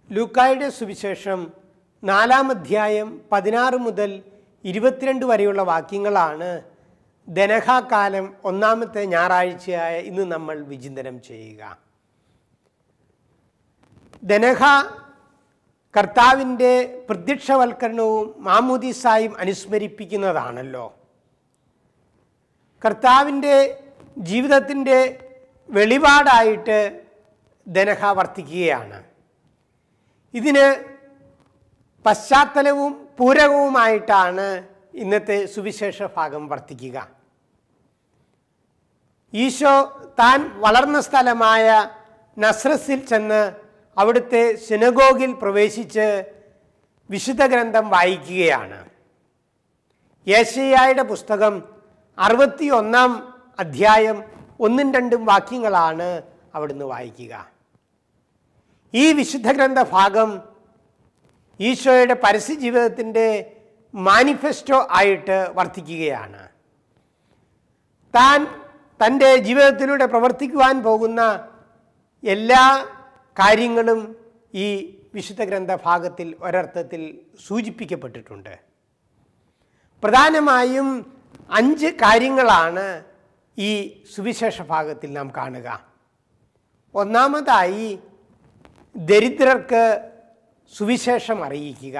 ലൂക്കായുടെ സുവിശേഷം നാലാം അധ്യായം പതിനാറ് മുതൽ ഇരുപത്തിരണ്ട് വരെയുള്ള വാക്യങ്ങളാണ് ദനഹാകാലം ഒന്നാമത്തെ ഞായറാഴ്ചയായ ഇന്ന് നമ്മൾ വിചിന്തനം ചെയ്യുക ദനഹ കർത്താവിൻ്റെ പ്രത്യക്ഷവൽക്കരണവും മാമുദിസായും അനുസ്മരിപ്പിക്കുന്നതാണല്ലോ കർത്താവിൻ്റെ ജീവിതത്തിൻ്റെ വെളിപാടായിട്ട് ദനഹ വർത്തിക്കുകയാണ് ഇതിന് പശ്ചാത്തലവും പൂരകവുമായിട്ടാണ് ഇന്നത്തെ സുവിശേഷ ഭാഗം വർത്തിക്കുക ഈശോ താൻ വളർന്ന സ്ഥലമായ നസ്രസിൽ ചെന്ന് അവിടുത്തെ സിനഗോഗിൽ പ്രവേശിച്ച് വിശുദ്ധ ഗ്രന്ഥം വായിക്കുകയാണ് യേശയ്യായുടെ പുസ്തകം അറുപത്തി ഒന്നാം അധ്യായം ഒന്നും രണ്ടും വാക്യങ്ങളാണ് അവിടുന്ന് വായിക്കുക ഈ വിശുദ്ധ ഗ്രന്ഥ ഭാഗം ഈശോയുടെ പരസ്യ ജീവിതത്തിൻ്റെ മാനിഫെസ്റ്റോ ആയിട്ട് വർത്തിക്കുകയാണ് താൻ തൻ്റെ ജീവിതത്തിലൂടെ പ്രവർത്തിക്കുവാൻ പോകുന്ന എല്ലാ കാര്യങ്ങളും ഈ വിശുദ്ധ ഗ്രന്ഥ ഭാഗത്തിൽ ഒരർത്ഥത്തിൽ സൂചിപ്പിക്കപ്പെട്ടിട്ടുണ്ട് പ്രധാനമായും അഞ്ച് കാര്യങ്ങളാണ് ഈ സുവിശേഷ ഭാഗത്തിൽ നാം കാണുക ഒന്നാമതായി ദരിദ്രർക്ക് സുവിശേഷം അറിയിക്കുക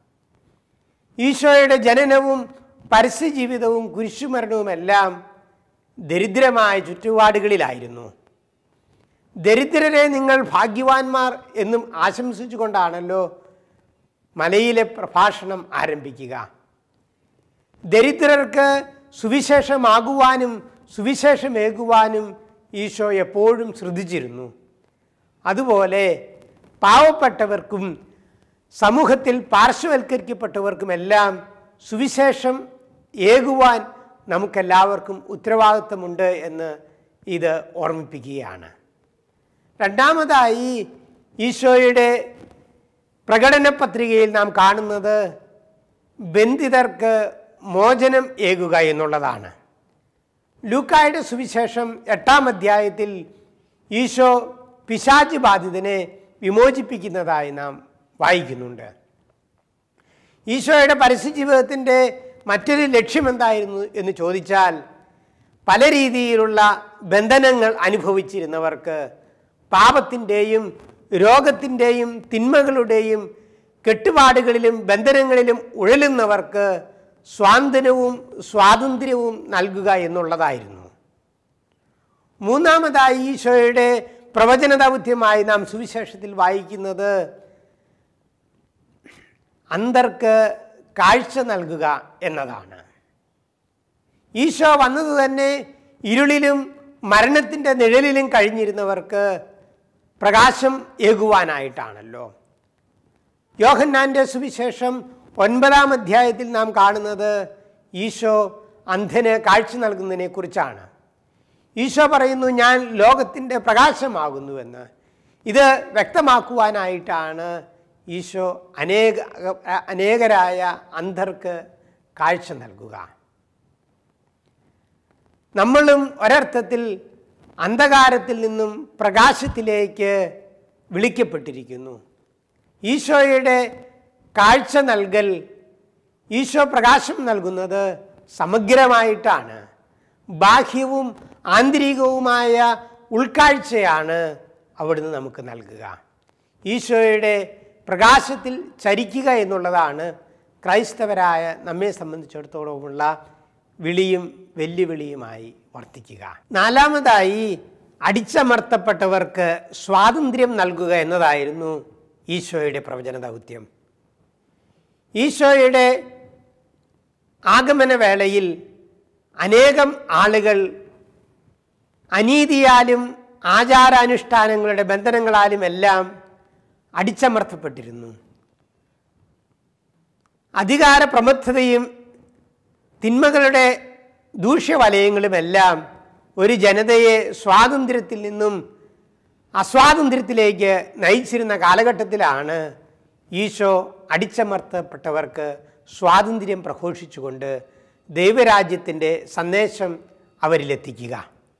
ഈശോയുടെ ജനനവും പരസ്യജീവിതവും കുരിശുമരണവുമെല്ലാം ദരിദ്രമായ ചുറ്റുപാടുകളിലായിരുന്നു ദരിദ്രരെ നിങ്ങൾ ഭാഗ്യവാന്മാർ എന്നും ആശംസിച്ചുകൊണ്ടാണല്ലോ മലയിലെ പ്രഭാഷണം ആരംഭിക്കുക ദരിദ്രർക്ക് സുവിശേഷമാകുവാനും സുവിശേഷമേകുവാനും ഈശോ എപ്പോഴും ശ്രദ്ധിച്ചിരുന്നു അതുപോലെ പാവപ്പെട്ടവർക്കും സമൂഹത്തിൽ പാർശ്വവൽക്കരിക്കപ്പെട്ടവർക്കുമെല്ലാം സുവിശേഷം ഏകുവാൻ നമുക്കെല്ലാവർക്കും ഉത്തരവാദിത്വമുണ്ട് എന്ന് ഇത് ഓർമ്മിപ്പിക്കുകയാണ് രണ്ടാമതായി ഈശോയുടെ പ്രകടന പത്രികയിൽ നാം കാണുന്നത് ബന്ധിതർക്ക് മോചനം ഏകുക എന്നുള്ളതാണ് ലൂക്കായുടെ സുവിശേഷം എട്ടാം അധ്യായത്തിൽ ഈശോ പിശാച് ബാധിതനെ വിമോചിപ്പിക്കുന്നതായി നാം വായിക്കുന്നുണ്ട് ഈശോയുടെ പരസ്യജീവിതത്തിൻ്റെ മറ്റൊരു ലക്ഷ്യം എന്തായിരുന്നു എന്ന് ചോദിച്ചാൽ പല രീതിയിലുള്ള ബന്ധനങ്ങൾ അനുഭവിച്ചിരുന്നവർക്ക് പാപത്തിൻ്റെയും രോഗത്തിൻ്റെയും തിന്മകളുടെയും കെട്ടുപാടുകളിലും ബന്ധനങ്ങളിലും ഉഴലുന്നവർക്ക് സ്വാന്തനവും സ്വാതന്ത്ര്യവും നൽകുക എന്നുള്ളതായിരുന്നു മൂന്നാമതായി ഈശോയുടെ പ്രവചന ദൗത്യമായി നാം സുവിശേഷത്തിൽ വായിക്കുന്നത് അന്തർക്ക് കാഴ്ച നൽകുക എന്നതാണ് ഈശോ വന്നത് തന്നെ ഇരുളിലും മരണത്തിൻ്റെ നിഴലിലും കഴിഞ്ഞിരുന്നവർക്ക് പ്രകാശം ഏകുവാനായിട്ടാണല്ലോ യോഹന്നാൻ്റെ സുവിശേഷം ഒൻപതാം അധ്യായത്തിൽ നാം കാണുന്നത് ഈശോ അന്ധന് കാഴ്ച നൽകുന്നതിനെ കുറിച്ചാണ് ഈശോ പറയുന്നു ഞാൻ ലോകത്തിൻ്റെ പ്രകാശമാകുന്നുവെന്ന് ഇത് വ്യക്തമാക്കുവാനായിട്ടാണ് ഈശോ അനേക അനേകരായ അന്ധർക്ക് കാഴ്ച നൽകുക നമ്മളും ഒരർത്ഥത്തിൽ അന്ധകാരത്തിൽ നിന്നും പ്രകാശത്തിലേക്ക് വിളിക്കപ്പെട്ടിരിക്കുന്നു ഈശോയുടെ കാഴ്ച നൽകൽ ഈശോ പ്രകാശം നൽകുന്നത് സമഗ്രമായിട്ടാണ് ബാഹ്യവും ആന്തരികവുമായ ഉൾക്കാഴ്ചയാണ് അവിടുന്ന് നമുക്ക് നൽകുക ഈശോയുടെ പ്രകാശത്തിൽ ചരിക്കുക എന്നുള്ളതാണ് ക്രൈസ്തവരായ നമ്മെ സംബന്ധിച്ചിടത്തോളമുള്ള വിളിയും വെല്ലുവിളിയുമായി വർത്തിക്കുക നാലാമതായി അടിച്ചമർത്തപ്പെട്ടവർക്ക് സ്വാതന്ത്ര്യം നൽകുക എന്നതായിരുന്നു ഈശോയുടെ പ്രവചന ദൗത്യം ഈശോയുടെ ആഗമന വേളയിൽ അനേകം ആളുകൾ അനീതിയാലും ആചാരാനുഷ്ഠാനങ്ങളുടെ ബന്ധനങ്ങളാലും എല്ലാം അടിച്ചമർത്തപ്പെട്ടിരുന്നു അധികാര പ്രമത്തതയും തിന്മകളുടെ ദൂഷ്യവലയങ്ങളുമെല്ലാം ഒരു ജനതയെ സ്വാതന്ത്ര്യത്തിൽ നിന്നും അസ്വാതന്ത്ര്യത്തിലേക്ക് നയിച്ചിരുന്ന കാലഘട്ടത്തിലാണ് ഈശോ അടിച്ചമർത്തപ്പെട്ടവർക്ക് സ്വാതന്ത്ര്യം പ്രഘോഷിച്ചുകൊണ്ട് ദൈവരാജ്യത്തിൻ്റെ സന്ദേശം അവരിലെത്തിക്കുക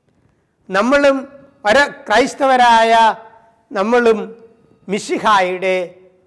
നമ്മളും ഒര ക്രൈസ്തവരായ നമ്മളും മിശിഹായുടെ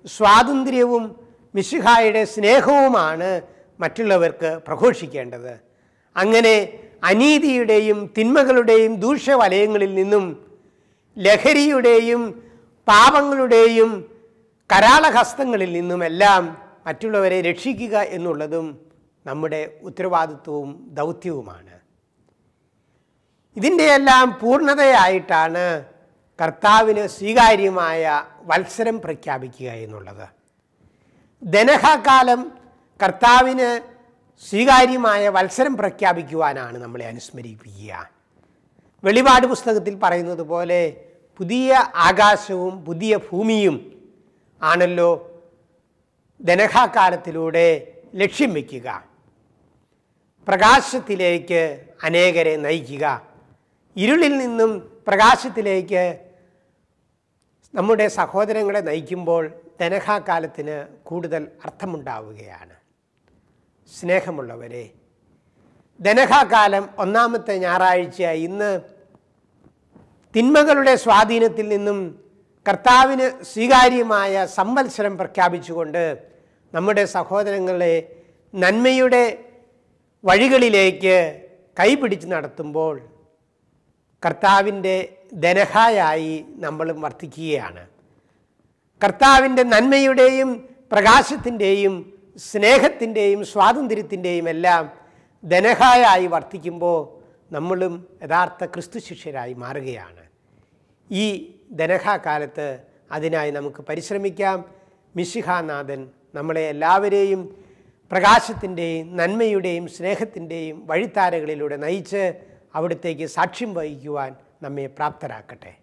സ്വാതന്ത്ര്യവും മിശിഹായുടെ സ്നേഹവുമാണ് മറ്റുള്ളവർക്ക് പ്രഘോഷിക്കേണ്ടത് അങ്ങനെ അനീതിയുടെയും തിന്മകളുടെയും ദൂഷ്യവലയങ്ങളിൽ നിന്നും ലഹരിയുടെയും പാപങ്ങളുടെയും കരാളഹസ്തങ്ങളിൽ നിന്നുമെല്ലാം മറ്റുള്ളവരെ രക്ഷിക്കുക എന്നുള്ളതും നമ്മുടെ ഉത്തരവാദിത്വവും ദൗത്യവുമാണ് ഇതിൻ്റെയെല്ലാം പൂർണ്ണതയായിട്ടാണ് കർത്താവിന് സ്വീകാര്യമായ വത്സരം പ്രഖ്യാപിക്കുക എന്നുള്ളത് ദനഹകാലം കർത്താവിന് സ്വീകാര്യമായ വത്സരം പ്രഖ്യാപിക്കുവാനാണ് നമ്മളെ അനുസ്മരിപ്പിക്കുക വെളിപാട് പുസ്തകത്തിൽ പറയുന്നത് പോലെ പുതിയ ആകാശവും പുതിയ ഭൂമിയും ആണല്ലോ ദനഹാകാലത്തിലൂടെ ലക്ഷ്യം വയ്ക്കുക പ്രകാശത്തിലേക്ക് അനേകരെ നയിക്കുക ഇരുളിൽ നിന്നും പ്രകാശത്തിലേക്ക് നമ്മുടെ സഹോദരങ്ങളെ നയിക്കുമ്പോൾ ധനഹാകാലത്തിന് കൂടുതൽ അർത്ഥമുണ്ടാവുകയാണ് സ്നേഹമുള്ളവരെ ധനഹാകാലം ഒന്നാമത്തെ ഞായറാഴ്ച ഇന്ന് തിന്മകളുടെ സ്വാധീനത്തിൽ നിന്നും കർത്താവിന് സ്വീകാര്യമായ സംവത്സരം പ്രഖ്യാപിച്ചുകൊണ്ട് നമ്മുടെ സഹോദരങ്ങളെ നന്മയുടെ വഴികളിലേക്ക് കൈപിടിച്ച് നടത്തുമ്പോൾ കർത്താവിൻ്റെ ധനഹായായി നമ്മളും വർത്തിക്കുകയാണ് കർത്താവിൻ്റെ നന്മയുടെയും പ്രകാശത്തിൻ്റെയും സ്നേഹത്തിൻ്റെയും സ്വാതന്ത്ര്യത്തിൻ്റെയും എല്ലാം ധനഹായായി വർത്തിക്കുമ്പോൾ നമ്മളും യഥാർത്ഥ ക്രിസ്തു ശിഷ്യരായി മാറുകയാണ് ഈ ധനഹാകാലത്ത് അതിനായി നമുക്ക് പരിശ്രമിക്കാം മിശിഹാനാഥൻ നമ്മളെ എല്ലാവരെയും പ്രകാശത്തിൻ്റെയും നന്മയുടെയും സ്നേഹത്തിൻ്റെയും വഴിത്താരകളിലൂടെ നയിച്ച് അവിടത്തേക്ക് സാക്ഷ്യം വഹിക്കുവാൻ നമ്മെ പ്രാപ്തരാക്കട്ടെ